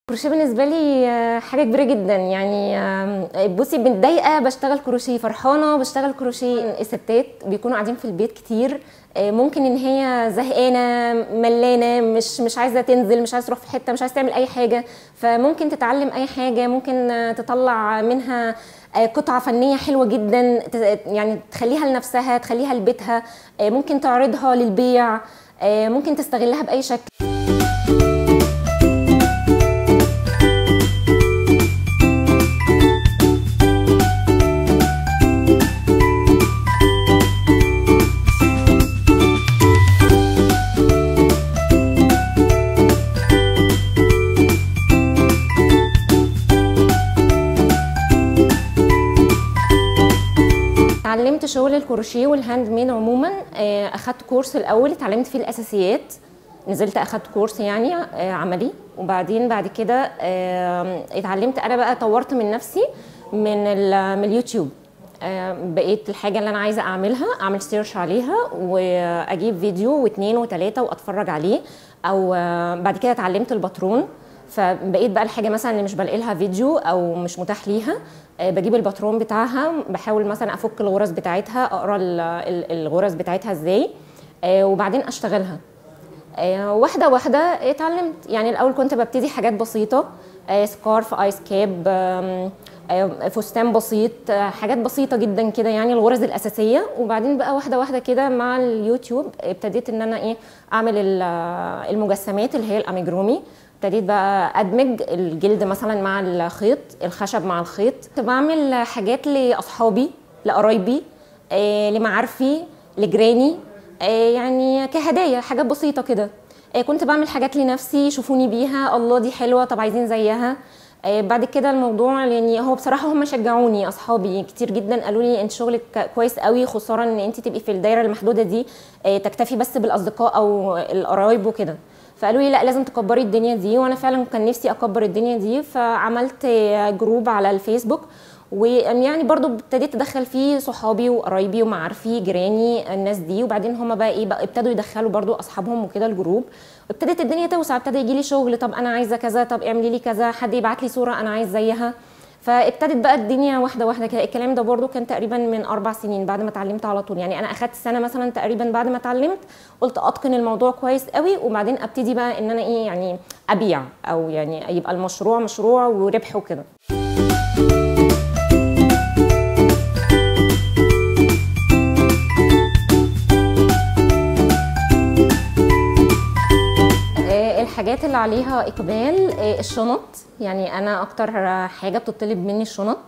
الكروشيه بالنسبه لي آه، حاجه كبيره جدا يعني آم، بصي متضايقه بشتغل كروشيه فرحانه بشتغل كروشيه الستات بيكونوا قاعدين في البيت كتير آه، ممكن ان هي زهقانه ملانه مش مش عايزه تنزل مش عايزه تروح في حته مش عايزه تعمل اي حاجه فممكن تتعلم اي حاجه ممكن آه، تطلع منها آه، قطعه فنيه حلوه جدا ت- يعني تخليها لنفسها تخليها لبيتها آه، ممكن تعرضها للبيع آه، ممكن تستغلها باي شكل اتعلمت شغل الكروشيه والهاند ميد عموما آه، اخدت كورس الاول اتعلمت فيه الاساسيات نزلت اخدت كورس يعني آه، عملي وبعدين بعد كده آه، اتعلمت انا بقى طورت من نفسي من ال- من اليوتيوب آه، بقيت الحاجه اللي انا عايزه اعملها اعمل سيرش عليها واجيب فيديو واثنين وثلاثه واتفرج عليه او آه، بعد كده اتعلمت الباترون فبقيت بقى الحاجه مثلا اللي مش بلاقي لها فيديو او مش متاح ليها آه، بجيب الباترون بتاعها بحاول مثلا افك الغرز بتاعتها اقرا ال- ال- الغرز بتاعتها ازاي آه، وبعدين اشتغلها آه، واحده واحده اتعلمت يعني الاول كنت ببتدي حاجات بسيطه آه، سكارف ايس كاب آم، آه، فستان بسيط آه، حاجات بسيطه جدا كده يعني الغرز الاساسيه وبعدين بقى واحده واحده كده مع اليوتيوب ابتديت ان انا ايه اعمل ال- المجسمات اللي هي الاميجرومي ابتديت بقى ادمج الجلد مثلا مع الخيط الخشب مع الخيط كنت بعمل حاجات لاصحابي لقرايبي آه، لمعارفي لجيراني آه، يعني كهدايا حاجات بسيطه كده آه، كنت بعمل حاجات لنفسي يشوفوني بيها الله دي حلوه طب عايزين زيها آه، بعد كده الموضوع يعني هو بصراحه هم شجعوني اصحابي كتير جدا قالوا لي انت شغلك كويس قوي خصوصا ان انت تبقي في الدايره المحدوده دي آه، تكتفي بس بالاصدقاء او القرايب وكده فقالوا لي لا لازم تكبري الدنيا دي وانا فعلا كان نفسي اكبر الدنيا دي فعملت آه، جروب على الفيسبوك ويعني برضو ابتديت ادخل فيه صحابي وقرايبي ومعارفي جيراني الناس دي وبعدين هما بقى ايه بقى ابتدوا يدخلوا برضو اصحابهم وكده الجروب ابتدت الدنيا توسع ابتدى يجي لي شغل طب انا عايزه كذا طب اعملي لي كذا حد يبعت لي صوره انا عايز زيها فابتدت بقى الدنيا واحده واحده كده الكلام ده برضو كان تقريبا من اربع سنين بعد ما اتعلمت على طول يعني انا اخدت سنه مثلا تقريبا بعد ما اتعلمت قلت اتقن الموضوع كويس قوي وبعدين ابتدي بقى ان انا ايه يعني ابيع او يعني يبقى المشروع مشروع وربح وكده آه، الحاجات اللي عليها اقبال آه، الشنط يعني انا اكتر حاجه بتطلب مني الشنط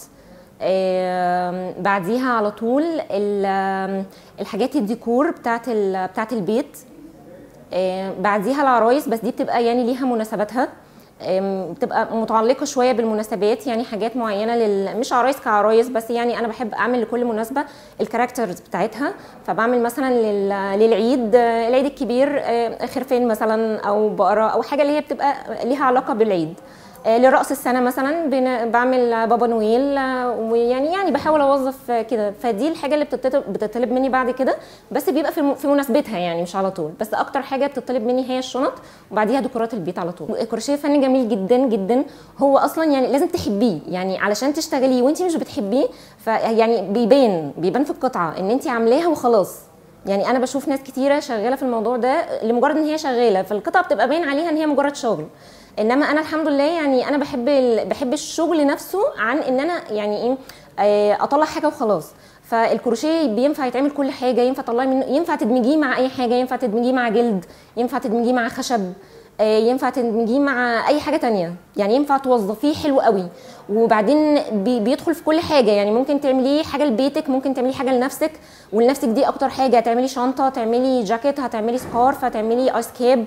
آه، بعديها على طول ال- الحاجات الديكور بتاعت ال- بتاعت البيت آه، بعديها العرايس بس دي بتبقى يعني ليها مناسباتها آم، بتبقى متعلقه شويه بالمناسبات يعني حاجات معينه لل... مش عرايس كعرايس بس يعني انا بحب اعمل لكل مناسبه الكاركترز بتاعتها فبعمل مثلا لل... للعيد آه، العيد الكبير آه، خرفان مثلا او بقره او حاجه اللي هي بتبقى ليها علاقه بالعيد آه، لرأس السنة مثلا بن- بعمل بابا نويل آه، ويعني يعني بحاول اوظف آه، كده فدي الحاجة اللي بتطلب, بتطلب مني بعد كده بس بيبقى في م- في مناسبتها يعني مش على طول بس اكتر حاجة بتطلب مني هي الشنط وبعديها ديكورات البيت على طول الكروشيه فن جميل جدا جدا هو اصلا يعني لازم تحبيه يعني علشان تشتغليه وانت مش بتحبيه فيعني بيبان بيبان في القطعة ان انت عاملاها وخلاص يعني انا بشوف ناس كتيره شغاله في الموضوع ده لمجرد ان هي شغاله فالقطعه بتبقى باين عليها ان هي مجرد شغل انما انا الحمد لله يعني انا بحب ال- بحب الشغل نفسه عن ان انا يعني ايه آه، اطلع حاجه وخلاص فالكروشيه بينفع يتعمل كل حاجه ينفع تطلعي منه ينفع تدمجيه مع اي حاجه ينفع تدمجيه مع جلد ينفع تدمجيه مع خشب آه، ينفع تدمجيه مع اي حاجه تانية يعني ينفع توظفيه حلو قوي وبعدين بي- بيدخل في كل حاجه يعني ممكن تعمليه حاجه لبيتك ممكن تعملي حاجه لنفسك ولنفسك دي اكتر حاجه هتعملي شنطه تعملي جاكيت هتعملي سكارف هتعملي ايس كاب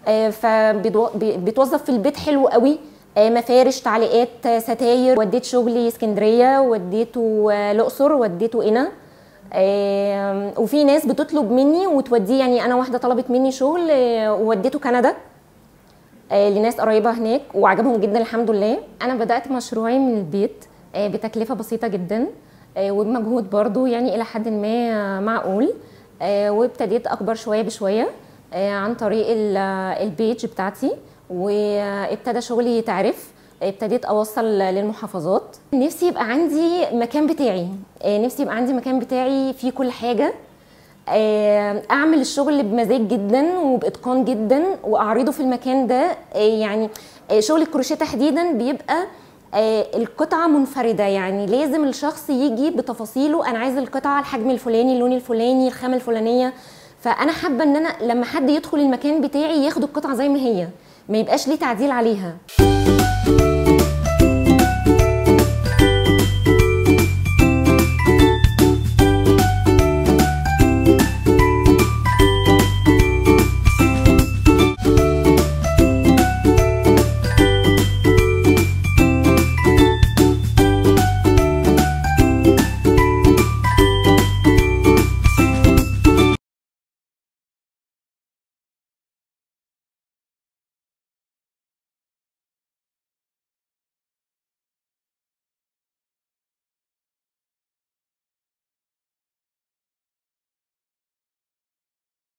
فبتوظف في البيت حلو قوي آه، مفارش تعليقات آه، ستاير وديت شغلي اسكندريه وديته آه، الاقصر وديته قنا آم، وفي ناس بتطلب مني وتوديه يعني انا واحده طلبت مني شغل آه، ووديته كندا آه، لناس قريبه هناك وعجبهم جدا الحمد لله انا بدات مشروعي من البيت آه، بتكلفه بسيطه جدا آه، وبمجهود برضو يعني الى حد ما معقول آه، وابتديت اكبر شويه بشويه آه، عن طريق ال- البيج بتاعتي وابتدى شغلي يتعرف ابتديت اوصل للمحافظات نفسي يبقى عندي مكان بتاعي آه، نفسي يبقى عندي مكان بتاعي فيه كل حاجه آه، اعمل الشغل بمزاج جدا وباتقان جدا واعرضه في المكان ده آه، يعني آه، شغل الكروشيه تحديدا بيبقى آه، القطعه منفرده يعني لازم الشخص يجي بتفاصيله انا عايز القطعه الحجم الفلاني اللون الفلاني الخامه الفلانيه فانا حابه ان انا لما حد يدخل المكان بتاعي ياخد القطعه زي ما هي ما يبقاش ليه تعديل عليها